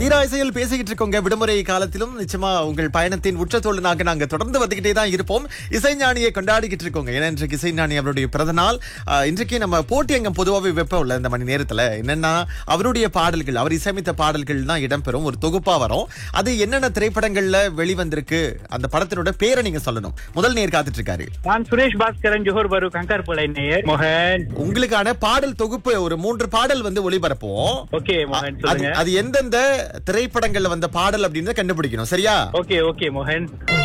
தீரா இசையில் பேசிக்கிட்டு இருக்கோங்க விடுமுறை காலத்திலும் நிச்சயமா உங்கள் பயணத்தின் உச்சத்தோழனாக நாங்க தொடர்ந்து வந்துகிட்டே தான் இருப்போம் இசைஞானியை கொண்டாடிக்கிட்டு இருக்கோங்க ஏன்னா இன்றைக்கு இசைஞானி அவருடைய பிறந்த நாள் ஆஹ், இன்றைக்கு நம்ம போட்டி அங்கம் பொதுவாகவே வைப்போம்ல இந்த மணி நேரத்துல என்னன்னா அவருடைய பாடல்கள் அவர் இசையமைத்த பாடல்கள் தான் இடம்பெறும் ஒரு தொகுப்பா வரும் அது என்னென்ன திரைப்படங்கள்ல வெளிவந்திருக்கு அந்த படத்தினோட பேரை நீங்க சொல்லணும் முதல் நேர் காத்துட்டு இருக்காரு நான் சுரேஷ் பாஸ்கரன் ஜோஹர் பரு கங்கார் புலை நேயர் மோகன் உங்களுக்கான பாடல் தொகுப்பு ஒரு மூன்று பாடல் வந்து ஒளிபரப்போம் ஓகே மோகன் அது சொல்லுங்க அது எந்தெந்த திரைப்படங்கள்ல வந்த பாடல் அப்படின்னு கண்டுபிடிக்கணும் சரியா ஓகே ஓகே மோகன்